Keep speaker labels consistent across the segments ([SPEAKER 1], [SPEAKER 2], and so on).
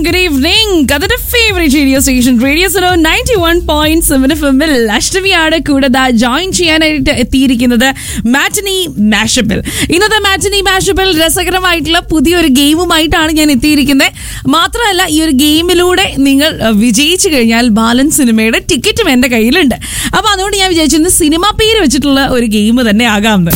[SPEAKER 1] Good evening കഥയുടെ favourite radio station radio so ninety one point seven F എമ്മിൽ അഷ്ടമിയാണ് കൂടെ ദാ ജോയിൻ ചെയ്യാനായിട്ട് എത്തിയിരിക്കുന്നത് മാറ്റനി മാഷപ്പിൽ ഇന്നത്തെ മാറ്റനി മാഷപ്പിൽ രസകരമായിട്ടുള്ള പുതിയൊരു ഗെയിമുമായിട്ടാണ് ഞാൻ എത്തിയിരിക്കുന്നത് മാത്രമല്ല ഈ ഒരു ഗെയിമിലൂടെ നിങ്ങൾ അഹ്, വിജയിച്ചു കഴിഞ്ഞാൽ ബാലൻ സിനിമയുടെ ടിക്കറ്റും എൻ്റെ കയ്യിലുണ്ട് അപ്പോൾ അതുകൊണ്ട് ഞാൻ വിചാരിച്ചിരുന്നു സിനിമ പേര് വെച്ചിട്ടുള്ള ഒരു ഗെയിം തന്നെ ആകാമെന്ന്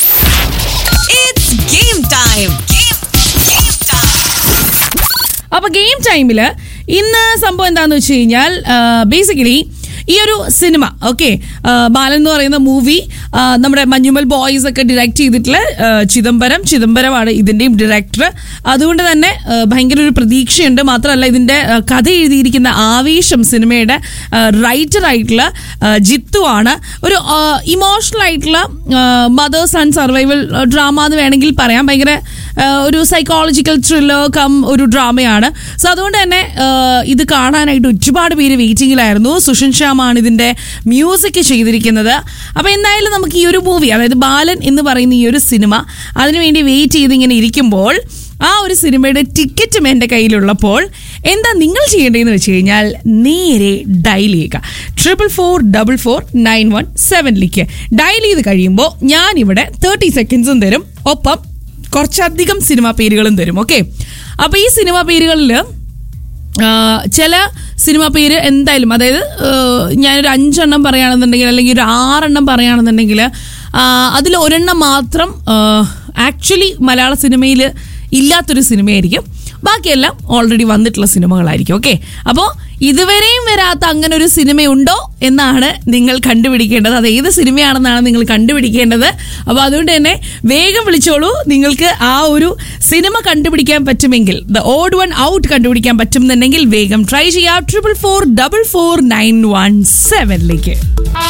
[SPEAKER 2] It's game time. Game, game time.
[SPEAKER 1] അപ്പൊ ഗെയിം ടൈമില് ഇന്ന് സംഭവം എന്താന്ന് വെച്ച് കഴിഞ്ഞാൽ ബേസിക്കലി ഈ ഒരു സിനിമ ഓക്കെ ബാലൻ എന്ന് പറയുന്ന മൂവി നമ്മുടെ മഞ്ഞുമൽ ബോയ്സ് ഒക്കെ ഡയറക്റ്റ് ചെയ്തിട്ടുള്ള ആ, ചിദംബരം ചിദംബരമാണ് ഇതിന്റെയും ഡയറക്ടർ അതുകൊണ്ട് തന്നെ ആ, ഭയങ്കര ഒരു പ്രതീക്ഷയുണ്ട് മാത്രമല്ല ഇതിന്റെ ആ, കഥ എഴുതിയിരിക്കുന്ന ആവേശം സിനിമയുടെ റൈറ്റർ ആയിട്ടുള്ള ആ, ജിത്തു ആണ് ഒരു ഇമോഷണൽ ആയിട്ടുള്ള മദർ സൺ സർവൈവൽ ഡ്രാമ എന്ന് വേണമെങ്കിൽ പറയാം ഭയങ്കര ആ, ഒരു സൈക്കോളജിക്കൽ ത്രില്ലർ കം ഒരു ഡ്രാമയാണ് സോ അതുകൊണ്ട് തന്നെ ആ, ഇത് കാണാനായിട്ട് ഒരുപാട് പേര് വെയിറ്റിംഗിലായിരുന്നു സുഷൻ ശ്യാമാണ് ഇതിന്റെ മ്യൂസിക് ചെയ്തിരിക്കുന്നത് അപ്പൊ എന്തായാലും നമുക്ക് ഈ ഒരു മൂവി അതായത് ബാലൻ എന്ന് പറയുന്ന ഈ ഒരു സിനിമ അതിനുവേണ്ടി വെയിറ്റ് ചെയ്ത് ഇങ്ങനെ ഇരിക്കുമ്പോൾ ആ ഒരു സിനിമയുടെ ടിക്കറ്റും എൻ്റെ കയ്യിലുള്ളപ്പോൾ എന്താ നിങ്ങൾ ചെയ്യേണ്ടതെന്ന് വെച്ച് കഴിഞ്ഞാൽ നേരെ ഡയൽ ചെയ്യുക triple four double four nine one സെവനിലേക്ക് ഡയൽ ചെയ്ത് കഴിയുമ്പോൾ ഞാനിവിടെ തേർട്ടി സെക്കൻഡ്സും തരും ഒപ്പം കുറച്ചധികം സിനിമ പേരുകളും തരും ഓക്കെ അപ്പൊ ഈ സിനിമ പേരുകളിൽ ചില സിനിമ പേര് എന്തായാലും അതായത് ആ, ഞാനൊരു അഞ്ചെണ്ണം പറയുകയാണെന്നുണ്ടെങ്കിൽ അല്ലെങ്കിൽ ഒരു ആറെണ്ണം പറയുകയാണെന്നുണ്ടെങ്കിൽ അതിൽ ഒരെണ്ണം മാത്രം ആക്ച്വലി മലയാള സിനിമയിൽ ഇല്ലാത്തൊരു സിനിമയായിരിക്കും ബാക്കിയെല്ലാം ഓൾറെഡി വന്നിട്ടുള്ള സിനിമകളായിരിക്കും ഓക്കെ അപ്പോൾ ഇതുവരെയും വരാത്ത അങ്ങനെ ഒരു സിനിമയുണ്ടോ എന്നാണ് നിങ്ങൾ കണ്ടുപിടിക്കേണ്ടത് അത് ഏത് സിനിമയാണെന്നാണ് നിങ്ങൾ കണ്ടുപിടിക്കേണ്ടത് അപ്പോൾ അതുകൊണ്ട് തന്നെ വേഗം വിളിച്ചോളൂ നിങ്ങൾക്ക് ആ ഒരു സിനിമ കണ്ടുപിടിക്കാൻ പറ്റുമെങ്കിൽ ദ ഓഡ് വൺ ഔട്ട് കണ്ടുപിടിക്കാൻ പറ്റുമെന്നുണ്ടെങ്കിൽ വേഗം ട്രൈ ചെയ്യാം triple four double four nine one സെവനിലേക്ക്